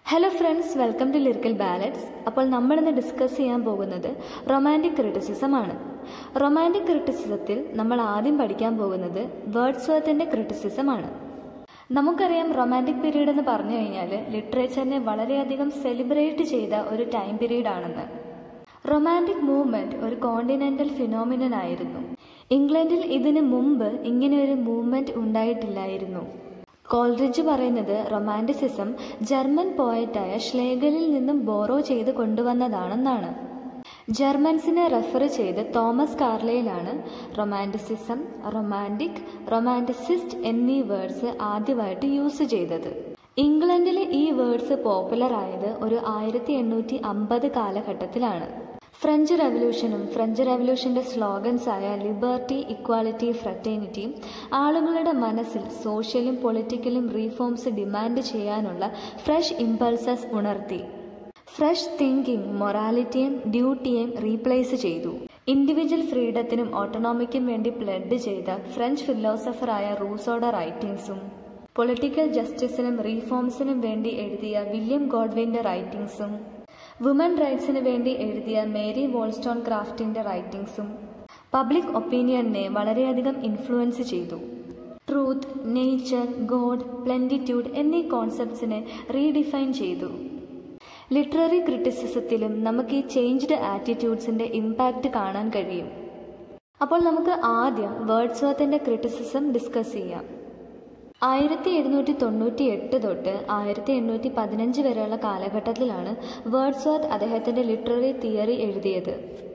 hello friends welcome to lyrical ballads അപ്പോൾ നമ്മളിന്ന് discuss ചെയ്യാൻ പോകുന്നത് റൊമാൻറ്റിക് ക്രിറ്റിസിസം ആണ് റൊമാൻറ്റിക് ക്രിറ്റിസിസത്തിൽ നമ്മൾ ആദ്യം പഠിക്കാൻ പോകുന്നത് വേർഡ്സ്വർത്തിൻ്റെ ക്രിറ്റിസിസം ആണ് നമുക്കറിയാം റൊമാൻറ്റിക് പീരീഡ് എന്ന് പറഞ്ഞു കഴിഞ്ഞാൽ ലിറ്ററേച്ചറിനെ വളരെയധികം സെലിബ്രേറ്റ് ചെയ്ത ഒരു ടൈം പീരീഡ് ആണെന്ന് റൊമാൻറ്റിക് മൂവ്മെന്റ് ഒരു കോണ്ടിനെന്റൽ ഫിനോമിനൻ ആയിരുന്നു ഇംഗ്ലണ്ടിൽ ഇതിനു മുമ്പ് ഇങ്ങനെ ഒരു മൂവ്മെന്റ് ഉണ്ടായിട്ടില്ലായിരുന്നു കോൾറിഡ്ജ് പറയുന്നത് റൊമാൻറ്റിസിസം ജർമ്മൻ പോയറ്റായ ഷ്ലേഗലിൽ നിന്നും ബോറോ ചെയ്ത് കൊണ്ടുവന്നതാണെന്നാണ് ജർമ്മൻസിനെ റെഫർ ചെയ്ത് തോമസ് കാർലയിലാണ് റൊമാൻറ്റിസിസം റൊമാൻറ്റിക് റൊമാൻറ്റിസിസ്റ്റ് എന്നീ വേർഡ്സ് ആദ്യമായിട്ട് യൂസ് ചെയ്തത് ഇംഗ്ലണ്ടിലെ ഈ വേർഡ്സ് പോപ്പുലർ ആയത് ഒരു ആയിരത്തി എണ്ണൂറ്റി അമ്പത് കാലഘട്ടത്തിലാണ് ഫ്രഞ്ച് റവല്യൂഷനും ഫ്രഞ്ച് റവല്യൂഷന്റെ സ്ലോഗൻസ് ആയ ലിബർട്ടി ഇക്വാലിറ്റി ഫ്രറ്റേണിറ്റി ആളുകളുടെ മനസ്സിൽ സോഷ്യലും പൊളിറ്റിക്കലും റീഫോംസ് ഡിമാൻഡ് ചെയ്യാനുള്ള ഫ്രഷ് ഇമ്പൾസസ് ഉണർത്തി ഫ്രഷ് തിങ്കിങ് മൊറാലിറ്റിയും ഡ്യൂട്ടിയെയും റീപ്ലേസ് ചെയ്തു ഇൻഡിവിജ്വൽ ഫ്രീഡത്തിനും ഓട്ടോണോമിക്കും വേണ്ടി പ്ലഡ് ചെയ്ത ഫ്രഞ്ച് ഫിലോസഫറായ റൂസോയുടെ റൈറ്റിംഗ്സും പൊളിറ്റിക്കൽ ജസ്റ്റിസിനും റീഫോംസിനും വേണ്ടി എഴുതിയ വില്യം ഗോഡ്വിന്റെ റൈറ്റിംഗ്സും വുമൻ റൈറ്റ്സിന് വേണ്ടി എഴുതിയ മേരി വോൾസ്റ്റോൺ ക്രാഫ്റ്റിന്റെ റൈറ്റിംഗ്സും പബ്ലിക് ഒപ്പീനിയനെ വളരെയധികം ഇൻഫ്ലുവൻസ് ചെയ്തു ട്രൂത്ത് നേച്ചർ ഗോഡ് പ്ലെൻറ്റിറ്റ്യൂഡ് എന്നീ കോൺസെപ്റ്റ്സിനെ റീഡിഫൈൻ ചെയ്തു ലിറ്റററി ക്രിറ്റിസിസത്തിലും നമുക്ക് ഈ ചേഞ്ച്ഡ് ആറ്റിറ്റ്യൂഡ്സിന്റെ ഇമ്പാക്റ്റ് കാണാൻ കഴിയും അപ്പോൾ നമുക്ക് ആദ്യം വേർഡ്സ്വർത്തിന്റെ ക്രിറ്റിസിസം ഡിസ്കസ് ചെയ്യാം ആയിരത്തി എഴുന്നൂറ്റി തൊണ്ണൂറ്റി എട്ട് തൊട്ട് ആയിരത്തി എണ്ണൂറ്റി പതിനഞ്ച് വരെയുള്ള കാലഘട്ടത്തിലാണ് വേർഡ്സ്വർത്ത് അദ്ദേഹത്തിന്റെ ലിറ്റററി തിയറി എഴുതിയത്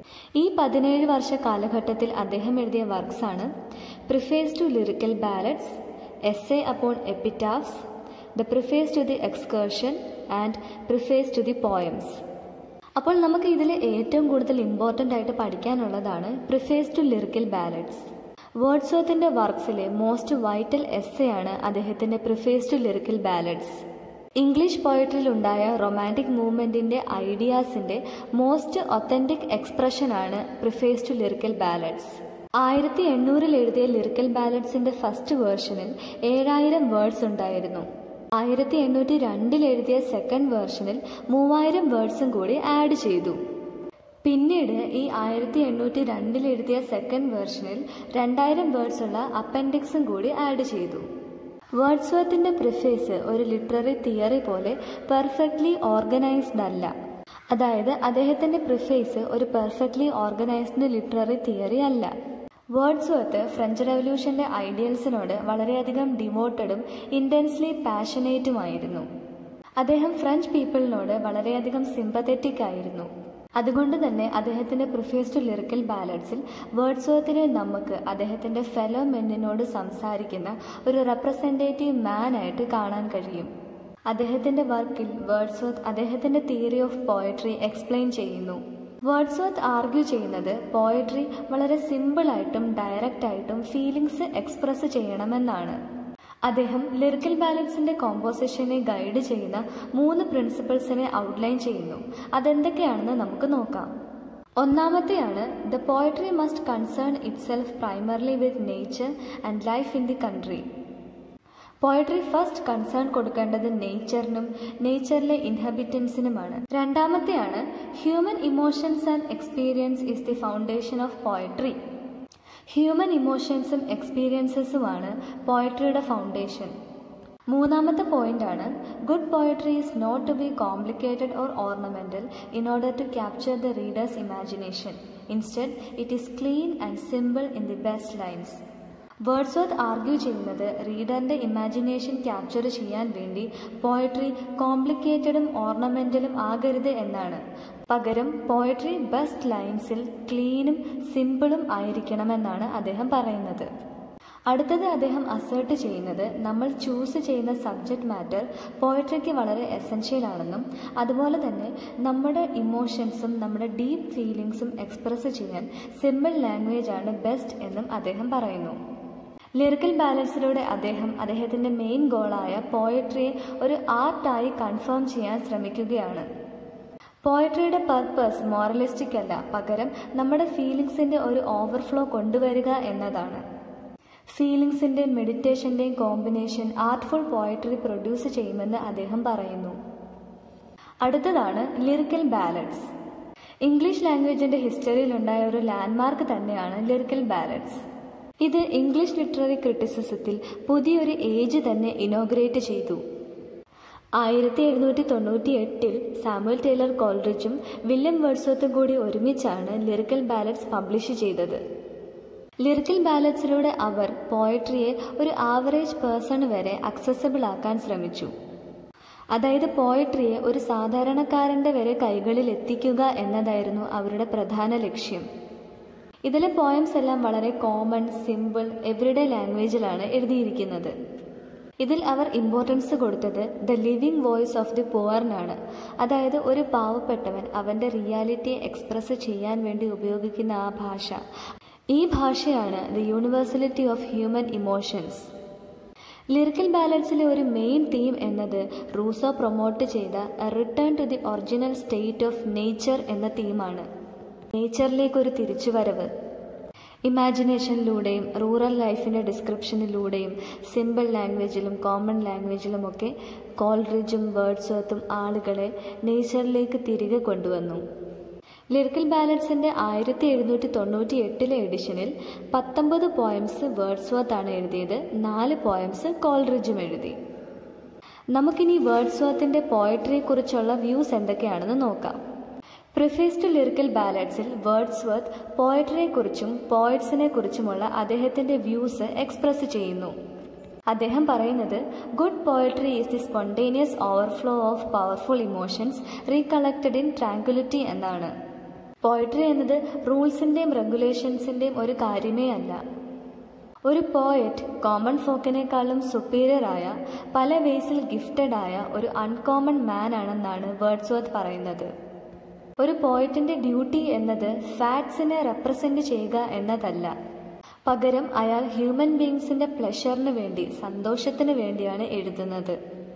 ഈ പതിനേഴ് വർഷ കാലഘട്ടത്തിൽ അദ്ദേഹം എഴുതിയ വർക്ക്സ് ആണ് preface to lyrical ballads essay upon epitaphs the preface to the excursion and preface to the poems അപ്പോൾ നമുക്ക് ഇതിൽ ഏറ്റവും കൂടുതൽ ഇമ്പോർട്ടൻ്റ് ആയിട്ട് പഠിക്കാനുള്ളതാണ് പ്രിഫേസ് ടു ലിറിക്കൽ ബാലറ്റ്സ് വേർഡ്സ്വർത്തിന്റെ വർക്ക്സിലെ മോസ്റ്റ് വൈറ്റൽ എസ് ആണ് അദ്ദേഹത്തിന്റെ പ്രിഫേസ് ടു ലിറിക്കൽ ബാലറ്റ്സ് ഇംഗ്ലീഷ് പോയട്രിയിൽ ഉണ്ടായ റൊമാൻറ്റിക് മൂവ്മെന്റിന്റെ ഐഡിയാസിന്റെ മോസ്റ്റ് ഒത്തന്റിക് എക്സ്പ്രഷൻ ആണ് പ്രിഫേസ് ടു ലിറിക്കൽ ബാലറ്റ്സ് ആയിരത്തി എണ്ണൂറിൽ എഴുതിയ ലിറിക്കൽ ബാലറ്റ്സിന്റെ ഫസ്റ്റ് വേർഷനിൽ ഏഴായിരം വേർഡ്സ് ഉണ്ടായിരുന്നു ആയിരത്തി എണ്ണൂറ്റി രണ്ടിൽ എഴുതിയ സെക്കൻഡ് വേർഷനിൽ മൂവായിരം വേർഡ്സും കൂടി ആഡ് ചെയ്തു പിന്നീട് ഈ ആയിരത്തി എണ്ണൂറ്റി രണ്ടിൽ എഴുതിയ സെക്കൻഡ് വേർഷനിൽ രണ്ടായിരം വേർഡ്സ് ഉള്ള അപ്പൻഡിക്സും കൂടി ആഡ് ചെയ്തു വേർഡ്സ്വർത്തിന്റെ പ്രിഫേസ് ഒരു ലിറ്റററി തിയറി പോലെ പെർഫെക്റ്റ്ലി ഓർഗനൈസ്ഡ് അല്ല അതായത് അദ്ദേഹത്തിന്റെ പ്രിഫേസ് ഒരു പെർഫെക്റ്റ്ലി ഓർഗനൈസ്ഡ് ലിറ്റററി തിയറി അല്ല വേർഡ്സ്വർത്ത് ഫ്രഞ്ച് റവല്യൂഷന്റെ ഐഡിയൽസിനോട് വളരെയധികം ഡിവോട്ടഡും ഇന്റൻസ്ലി പാഷനേറ്റുമായിരുന്നു അദ്ദേഹം ഫ്രഞ്ച് പീപ്പിളിനോട് വളരെയധികം സിമ്പത്തറ്റിക് ആയിരുന്നു അതുകൊണ്ട് തന്നെ അദ്ദേഹത്തിന്റെ പ്രിഫേസ് ടു ലിറിക്കൽ ബാലൻസിൽ വേർഡ്സ്വർത്തിനെ നമുക്ക് അദ്ദേഹത്തിന്റെ ഫെലോ മെന്നിനോട് സംസാരിക്കുന്ന ഒരു റെപ്രസെൻറ്റേറ്റീവ് മാൻ ആയിട്ട് കാണാൻ കഴിയും അദ്ദേഹത്തിന്റെ വർക്കിൽ വേർഡ്സ്വർത്ത് അദ്ദേഹത്തിന്റെ തിയറി ഓഫ് പോയട്രി എക്സ്പ്ലെയിൻ ചെയ്യുന്നു വേർഡ്സ്വർത്ത് ആർഗ്യൂ ചെയ്യുന്നത് പോയട്രി വളരെ സിമ്പിളായിട്ടും ഡയറക്റ്റ് ആയിട്ടും ഫീലിങ്സ് എക്സ്പ്രസ് ചെയ്യണമെന്നാണ് അദ്ദേഹം ലിറിക്കൽ ബാലൻസിന്റെ കോമ്പോസിഷനെ ഗൈഡ് ചെയ്യുന്ന മൂന്ന് പ്രിൻസിപ്പിൾസിനെ ഔട്ട്ലൈൻ ചെയ്യുന്നു അതെന്തൊക്കെയാണെന്ന് നമുക്ക് നോക്കാം ഒന്നാമത്തെയാണ് the poetry must concern itself primarily with nature and life in the country poetry first concern കൊടുക്കേണ്ടത് നേച്ചറിനും നേച്ചറിലെ ഇൻഹബിറ്റൻസിനുമാണ് രണ്ടാമത്തെയാണ് human emotions and experience is the foundation of poetry human ഇമോഷൻസും എക്സ്പീരിയൻസസുമാണ് പോയട്രിയുടെ ഫൗണ്ടേഷൻ മൂന്നാമത്തെ പോയിന്റ് ആണ് good poetry is not to be complicated or ornamental in order to capture the reader's imagination instead it is clean and simple in the best lines Wordsworth argue ചെയ്യുന്നത് റീഡറിന്റെ imagination capture ചെയ്യാൻ വേണ്ടി poetry കോംപ്ലിക്കേറ്റഡും ഓർണമെന്റലും ആകരുത് എന്നാണ് പകരം poetry best ലൈൻസിൽ ക്ലീനും സിമ്പിളും ആയിരിക്കണമെന്നാണ് അദ്ദേഹം പറയുന്നത് അടുത്തത് അദ്ദേഹം അസേർട്ട് ചെയ്യുന്നത് നമ്മൾ ചൂസ് ചെയ്യുന്ന സബ്ജക്റ്റ് മാറ്റർ പോയട്രിക്ക് വളരെ എസെൻഷ്യൽ ആണെന്നും അതുപോലെ തന്നെ നമ്മുടെ ഇമോഷൻസും നമ്മുടെ ഡീപ്പ് ഫീലിങ്സും എക്സ്പ്രസ് ചെയ്യാൻ സിമ്പിൾ ലാംഗ്വേജ് ആണ് ബെസ്റ്റ് എന്നും അദ്ദേഹം പറയുന്നു ലിറിക്കൽ ബാലൻസിലൂടെ അദ്ദേഹം അദ്ദേഹത്തിന്റെ മെയിൻ ഗോളായ പോയട്രിയെ ഒരു ആർട്ടായി കൺഫേം ചെയ്യാൻ ശ്രമിക്കുകയാണ് പോയട്രിയുടെ പർപ്പസ് മോറലിസ്റ്റിക് അല്ല പകരം നമ്മുടെ ഫീലിങ്സിന്റെ ഒരു ഓവർഫ്ലോ കൊണ്ടുവരിക എന്നതാണ് ഫീലിങ്സിന്റെയും മെഡിറ്റേഷന്റെയും കോമ്പിനേഷൻ ആർട്ട്ഫുൾ പോയട്രി പ്രൊഡ്യൂസ് ചെയ്യുമെന്ന് അദ്ദേഹം പറയുന്നു അടുത്തതാണ് ലിറിക്കൽ ബാലഡ്സ് ഇംഗ്ലീഷ് ലാംഗ്വേജിന്റെ ഹിസ്റ്ററിയിലുണ്ടായ ഒരു ലാൻഡ്മാർക്ക് തന്നെയാണ് ലിറിക്കൽ ബാലഡ്സ് ഇത് ഇംഗ്ലീഷ് ലിറ്റററി ക്രിറ്റിസിസത്തിൽ പുതിയൊരു ഏജ് തന്നെ ഇനോഗ്രേറ്റ് ചെയ്തു ആയിരത്തി എഴുന്നൂറ്റി തൊണ്ണൂറ്റി എട്ടിൽ സാമുവൽ ടൈലർ കോൾറിച്ചും വില്യം വേർഡ്സ്വർത്തും കൂടി ഒരുമിച്ചാണ് ലിറിക്കൽ ബാലഡ്സ് പബ്ലിഷ് ചെയ്തത് ലിറിക്കൽ ബാലഡ്സിലൂടെ അവർ പോയട്രിയെ ഒരു ആവറേജ് പേഴ്സൺ വരെ അക്സസബിൾ ആക്കാൻ ശ്രമിച്ചു അതായത് പോയട്രിയെ ഒരു സാധാരണക്കാരന്റെ വരെ കൈകളിൽ എത്തിക്കുക എന്നതായിരുന്നു അവരുടെ പ്രധാന ലക്ഷ്യം ഇതിലെ പോയംസ് എല്ലാം വളരെ കോമൺ സിമ്പിൾ എവറിഡേ ലാംഗ്വേജിലാണ് എഴുതിയിരിക്കുന്നത് ഇതിൽ അവർ ഇമ്പോർട്ടൻസ് കൊടുത്തത് the living voice of the പുവറിനാണ് അതായത് ഒരു പാവപ്പെട്ടവൻ അവന്റെ റിയാലിറ്റിയെ എക്സ്പ്രസ് ചെയ്യാൻ വേണ്ടി ഉപയോഗിക്കുന്ന ആ ഭാഷ ഈ ഭാഷയാണ് the universality of human emotions lyrical ബാലൻസിലെ ഒരു മെയിൻ തീം എന്നത് റൂസോ പ്രൊമോട്ട് ചെയ്ത return to the original state of nature എന്ന തീമാണ് നേച്ചറിലേക്ക് ഒരു തിരിച്ചുവരവ് ഇമാജിനേഷനിലൂടെയും റൂറൽ ലൈഫിൻ്റെ ഡിസ്ക്രിപ്ഷനിലൂടെയും സിമ്പിൾ ലാംഗ്വേജിലും കോമൺ ലാംഗ്വേജിലുമൊക്കെ കോൾറിജും വേർഡ്സ്വർത്തും ആളുകളെ നേച്ചറിലേക്ക് തിരികെ കൊണ്ടുവന്നു ലിറിക്കൽ ബാലൻസിന്റെ ആയിരത്തി എഴുന്നൂറ്റി തൊണ്ണൂറ്റി എട്ടിലെ എഡിഷനിൽ പത്തൊമ്പത് പോയംസ് വേർഡ്സ്വർത്ത് ആണ് എഴുതിയത് നാല് പോയംസ് കോൾറിജും എഴുതി നമുക്കിനി വേർഡ്സ്വർത്തിന്റെ പോയട്രിയെക്കുറിച്ചുള്ള വ്യൂസ് എന്തൊക്കെയാണെന്ന് നോക്കാം പ്രിഫേസ് ടു ലിറിക്കൽ ബാലഡ്സിൽ വേർഡ്സ്വർത്ത് പോയട്രിയെക്കുറിച്ചും പോയറ്റ്സിനെ കുറിച്ചുമുള്ള അദ്ദേഹത്തിന്റെ വ്യൂസ് എക്സ്പ്രസ് ചെയ്യുന്നു അദ്ദേഹം പറയുന്നത് good poetry is the spontaneous overflow of powerful emotions recollected in tranquillity എന്നാണ് പോയട്രി എന്നത് റൂൾസിന്റെയും റെഗുലേഷൻസിന്റെയും ഒരു കാര്യമേ അല്ല ഒരു പോയറ്റ് കോമൺ ഫോക്കിനേക്കാളും സുപ്പീരിയർ ആയ പല വേസിൽ ഗിഫ്റ്റഡ് ആയ ഒരു അൺകോമൺ മാൻ ആണെന്നാണ് വേർഡ്സ്വർത്ത് പറയുന്നത് ഒരു പോയറ്റിന്റെ ഡ്യൂട്ടി എന്നത് ഫാക്ട്സിനെ റെപ്രസെന്റ് ചെയ്യുക എന്നതല്ല പകരം അയാൾ ഹ്യൂമൻ ബീങ്സിന്റെ പ്ലഷറിന് വേണ്ടി സന്തോഷത്തിന് വേണ്ടിയാണ് എഴുതുന്നത്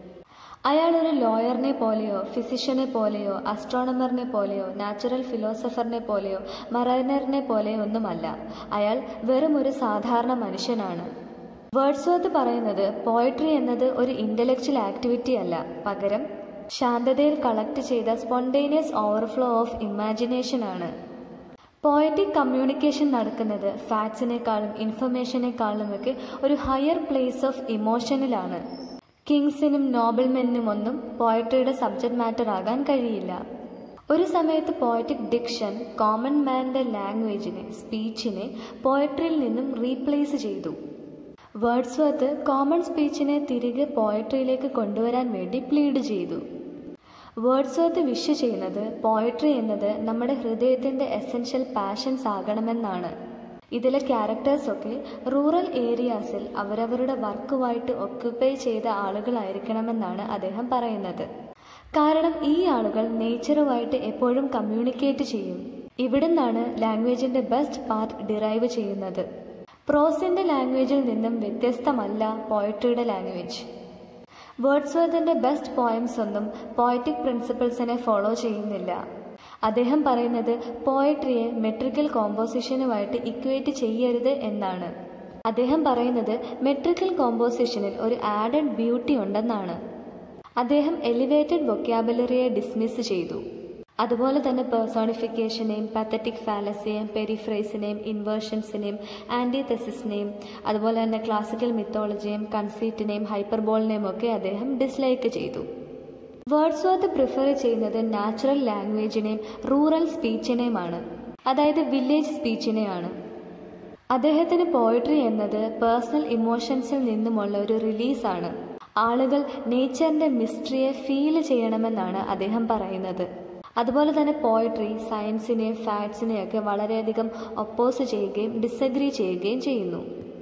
അയാൾ ഒരു ലോയറിനെ പോലെയോ ഫിസിഷ്യനെ പോലെയോ അസ്ട്രോണമറിനെ പോലെയോ നാച്ചുറൽ ഫിലോസഫറിനെ പോലെയോ മറൈനറിനെ പോലെയോ ഒന്നുമല്ല അയാൾ വെറും ഒരു സാധാരണ മനുഷ്യനാണ് വേർഡ്സ്വർത്ത് പറയുന്നത് പോയട്രി എന്നത് ഒരു ഇന്റലക്ച്വൽ ആക്ടിവിറ്റി അല്ല പകരം ശാന്തതയിൽ കളക്ട് ചെയ്ത സ്പോണ്ടേനിയസ് ഓവർഫ്ലോ ഓഫ് ഇമാജിനേഷൻ ആണ് പോയറ്റിക് കമ്മ്യൂണിക്കേഷൻ നടക്കുന്നത് ഫാക്ട്സിനേക്കാളും ഇൻഫർമേഷനേക്കാളുമൊക്കെ ഒരു ഹയർ പ്ലേസ് ഓഫ് ഇമോഷനിലാണ് കിങ്സിനും നോബിൾമെനും ഒന്നും പോയട്രിയുടെ സബ്ജക്ട് മാറ്റർ ആകാൻ കഴിയില്ല ഒരു സമയത്ത് പോയറ്റിക് ഡിക്ഷൻ കോമൺ മാന്റെ ലാംഗ്വേജിനെ സ്പീച്ചിനെ പോയട്രിയിൽ നിന്നും റീപ്ലേസ് ചെയ്തു വേർഡ്സ്വർത്ത് കോമൺ സ്പീച്ചിനെ തിരികെ പോയട്രിയിലേക്ക് കൊണ്ടുവരാൻ വേണ്ടി പ്ലീഡ് ചെയ്തു വേർഡ്സ്വർത്ത് വിഷ് ചെയ്യുന്നത് പോയട്രി എന്നത് നമ്മുടെ ഹൃദയത്തിന്റെ എസെൻഷ്യൽ പാഷൻസ് ആകണമെന്നാണ് ഇതിലെ ക്യാരക്ടേഴ്സൊക്കെ റൂറൽ ഏരിയാസിൽ അവരവരുടെ വർക്കുമായിട്ട് ഒക്യുപ്പൈ ചെയ്ത ആളുകളായിരിക്കണമെന്നാണ് അദ്ദേഹം പറയുന്നത് കാരണം ഈ ആളുകൾ നേച്ചറുമായിട്ട് എപ്പോഴും കമ്മ്യൂണിക്കേറ്റ് ചെയ്യും ഇവിടുന്നാണ് ലാംഗ്വേജിന്റെ ബെസ്റ്റ് പാർട്ട് ഡിറൈവ് ചെയ്യുന്നത് പ്രോസിന്റെ ലാംഗ്വേജിൽ നിന്നും വ്യത്യസ്തമല്ല പോയട്രിയുടെ ലാംഗ്വേജ് വേർഡ്സ്വർത്തിന്റെ ബെസ്റ്റ് പോയംസ് ഒന്നും പോയറ്റിക് പ്രിൻസിപ്പിൾസിനെ ഫോളോ ചെയ്യുന്നില്ല അദ്ദേഹം പറയുന്നത് പോയട്രിയെ മെട്രിക്കൽ കോമ്പോസിഷനുമായിട്ട് ഇക്വേറ്റ് ചെയ്യരുത് എന്നാണ് അദ്ദേഹം പറയുന്നത് മെട്രിക്കൽ കോമ്പോസിഷനിൽ ഒരു ആഡഡ് ബ്യൂട്ടി ഉണ്ടെന്നാണ് അദ്ദേഹം എലിവേറ്റഡ് വൊക്കാബുലറിയെ ഡിസ്മിസ് ചെയ്തു അതുപോലെ തന്നെ പേഴ്സോണിഫിക്കേഷനെയും പത്തറ്റിക് ഫാലസിയെയും പെരിഫ്രൈസിനെയും ഇൻവേർഷൻസിനെയും ആൻറ്റിതെസിസിനെയും അതുപോലെ തന്നെ ക്ലാസിക്കൽ മിത്തോളജിയെയും കൺസീറ്റിനെയും ഹൈപ്പർബോളിനെയും ഒക്കെ അദ്ദേഹം ഡിസ്ലൈക്ക് ചെയ്തു വേർഡ്സ്വർത്ത് പ്രിഫർ ചെയ്യുന്നത് നാച്ചുറൽ ലാംഗ്വേജിനെയും റൂറൽ സ്പീച്ചിനെയുമാണ് അതായത് വില്ലേജ് സ്പീച്ചിനെയാണ് അദ്ദേഹത്തിന് പോയട്രി എന്നത് പേഴ്സണൽ ഇമോഷൻസിൽ നിന്നുമുള്ള ഒരു റിലീസാണ് ആളുകൾ നേച്ചറിന്റെ മിസ്റ്ററിയെ ഫീൽ ചെയ്യണമെന്നാണ് അദ്ദേഹം പറയുന്നത് അതുപോലെ തന്നെ പോയട്രി സയൻസിനെയും ഫാക്ട്സിനെയൊക്കെ വളരെയധികം ഒപ്പോസ് ചെയ്യുകയും ഡിസഗ്രി ചെയ്യുകയും ചെയ്യുന്നു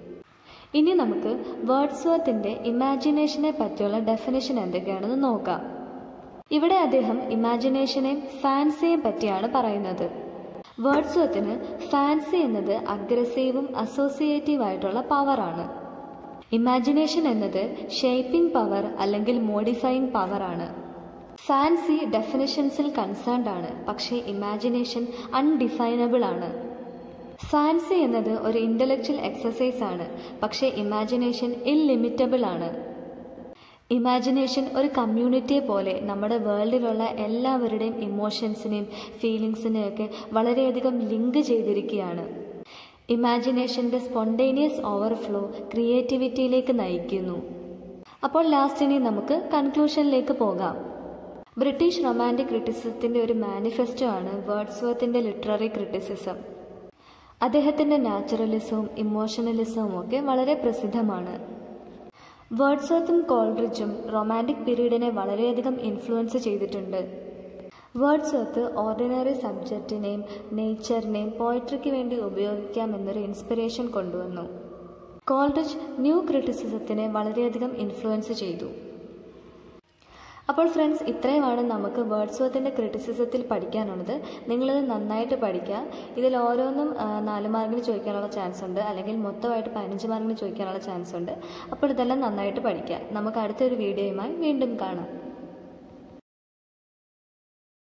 ഇനി നമുക്ക് വേർഡ്സ്വർത്തിന്റെ ഇമാജിനേഷനെ പറ്റിയുള്ള ഡെഫിനേഷൻ എന്തൊക്കെയാണെന്ന് നോക്കാം ഇവിടെ അദ്ദേഹം ഇമാജിനേഷനെയും ഫാൻസിയെയും പറ്റിയാണ് പറയുന്നത് വേർഡ്സ്വർത്തിന് ഫാൻസി എന്നത് അഗ്രസീവും അസോസിയേറ്റീവ് ആയിട്ടുള്ള പവറാണ് ഇമാജിനേഷൻ എന്നത് ഷേപ്പിംഗ് പവർ അല്ലെങ്കിൽ മോഡിഫൈയിങ് പവർ ആണ് ഫാൻസി ഡെഫിനിഷൻസിൽ കൺസേൺഡ് ആണ് പക്ഷേ ഇമാജിനേഷൻ അൺഡിഫൈനബിൾ ആണ് ഫാൻസി എന്നത് ഒരു ഇന്റലക്ച്വൽ എക്സസൈസ് ആണ് പക്ഷേ ഇമാജിനേഷൻ ഇല്ലിമിറ്റബിൾ ആണ് ഇമാജിനേഷൻ ഒരു കമ്മ്യൂണിറ്റിയെ പോലെ നമ്മുടെ വേൾഡിലുള്ള എല്ലാവരുടെയും ഇമോഷൻസിനെയും ഫീലിങ്സിനെയൊക്കെ വളരെയധികം ലിങ്ക് ചെയ്തിരിക്കുകയാണ് ഇമാജിനേഷൻ്റെ സ്പോണ്ടേനിയസ് ഓവർഫ്ലോ ക്രിയേറ്റിവിറ്റിയിലേക്ക് നയിക്കുന്നു അപ്പോൾ ലാസ്റ്റ് ഇനി നമുക്ക് കൺക്ലൂഷനിലേക്ക് പോകാം ബ്രിട്ടീഷ് റൊമാൻറ്റിക് ക്രിറ്റിസിസത്തിൻ്റെ ഒരു മാനിഫെസ്റ്റോ ആണ് വേർഡ്സ്വർത്തിൻ്റെ ലിറ്റററി ക്രിറ്റിസിസം അദ്ദേഹത്തിൻ്റെ നാച്ചുറലിസവും ഇമോഷണലിസവും ഒക്കെ വളരെ പ്രസിദ്ധമാണ് വേർഡ്സ്വർത്തും കോൾഡ്രിച്ചും റൊമാൻറ്റിക് പീരീഡിനെ വളരെയധികം ഇൻഫ്ലുവൻസ് ചെയ്തിട്ടുണ്ട് വേർഡ്സ്വർത്ത് ഓർഡിനറി സബ്ജക്റ്റിനെയും നേച്ചറിനെയും പോയട്രിക്ക് വേണ്ടി ഉപയോഗിക്കാം എന്നൊരു ഇൻസ്പിറേഷൻ കൊണ്ടുവന്നു കോൾഡ്രിച്ച് ന്യൂ ക്രിറ്റിസിസത്തിനെ വളരെയധികം ഇൻഫ്ലുവൻസ് ചെയ്തു അപ്പോൾ ഫ്രണ്ട്സ് ഇത്രയുമാണ് നമുക്ക് വേർഡ്സ്വർത്തിൻ്റെ ക്രിറ്റിസിസത്തിൽ പഠിക്കാനുള്ളത് നിങ്ങളിത് നന്നായിട്ട് പഠിക്കുക ഇതിൽ ഓരോന്നും നാല് മാർക്കിന് ചോദിക്കാനുള്ള ചാൻസ് ഉണ്ട് അല്ലെങ്കിൽ മൊത്തമായിട്ട് പതിനഞ്ച് മാർക്കിന് ചോദിക്കാനുള്ള ചാൻസ് ഉണ്ട് അപ്പോൾ ഇതെല്ലാം നന്നായിട്ട് പഠിക്കുക നമുക്ക് അടുത്തൊരു വീഡിയോയുമായി വീണ്ടും കാണാം